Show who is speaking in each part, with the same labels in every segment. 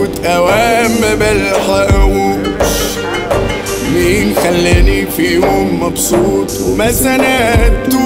Speaker 1: بيفوت اوام ما بلحقوش مين خلاني في يوم مبسوط وما سندتوش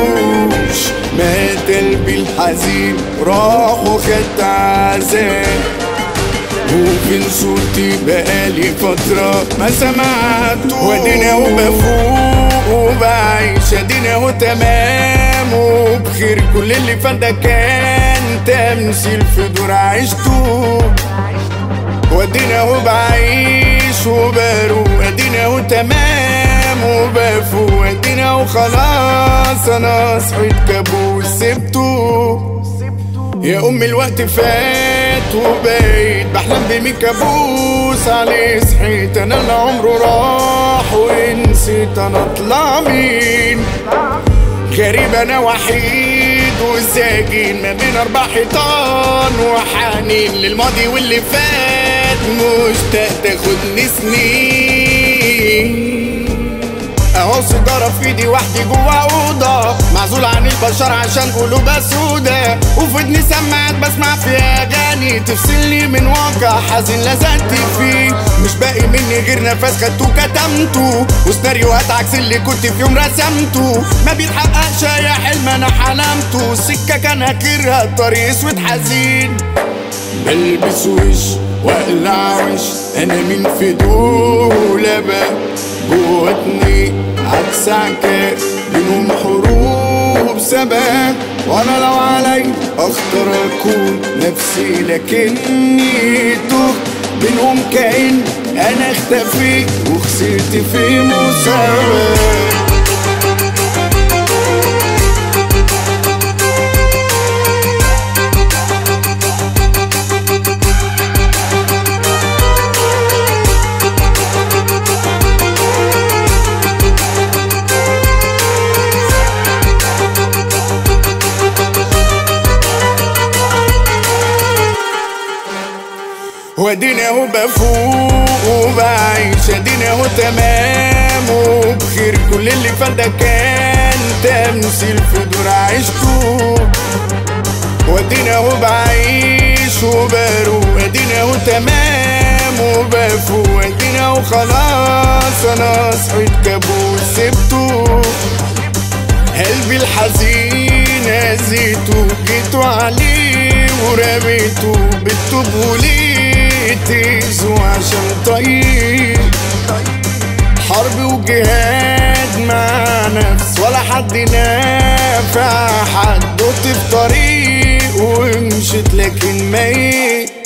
Speaker 1: مات قلبي الحزين راح وخدت عذاب وفين صوتي بقالي فترة ما سمعته وادينا وبفوق وبعيش ادينا وتمام وبخير كل اللي فات ده كان تمثيل في دور عشته وادينا وبعيش وبروق ادينا وتمام وبفوق ادينا وخلاص انا صحيت كابوس سبته يا امي الوقت فات وبقيت بحلم بمين كابوس عليه صحيت انا اللي عمره راح ونسيت انا اطلع مين غريب انا وحيد وساكن ما بين اربع حيطان وحنين للماضي واللي فات مشتاق تاخدني سنين اهو سيجارة في ايدي وحدي جوا اوضة معزول عن البشر عشان قلوبها سودا وفي ودني سماعات بسمع فيها اغاني تفصلني من واقع حزين لزقت فيه مش باقي مني غير نفس خدته كتمته وسيناريوهات عكس اللي كنت في يوم رسمته ما بيتحققش يا حلم انا حلمته السكة كان اخرها الطريق اسود حزين بلبس وش واقلع وش انا مين في دول بقى جواتني عكس عكاء بينهم حروب سباق وانا لو علي اختار اكون نفسي لكني تهت بينهم كائن انا اختفيت وخسرت في مسابقة وادينا وبفوق وبعيش ادينا وتمام وبخير كل اللي فات ده كان تمثيل في دور عشته وادينا وبعيش وبروق ادينا وتمام وبفوق ادينا وخلاص انا صحيت كابوس سبته قلبي الحزين هزيته جيتوا عليه ورميته بالطوب وليه تأذوا عشان طيب حرب وجهاد مع نفس ولا حد نافع حد وقت في طريق ومشيت لكن ميت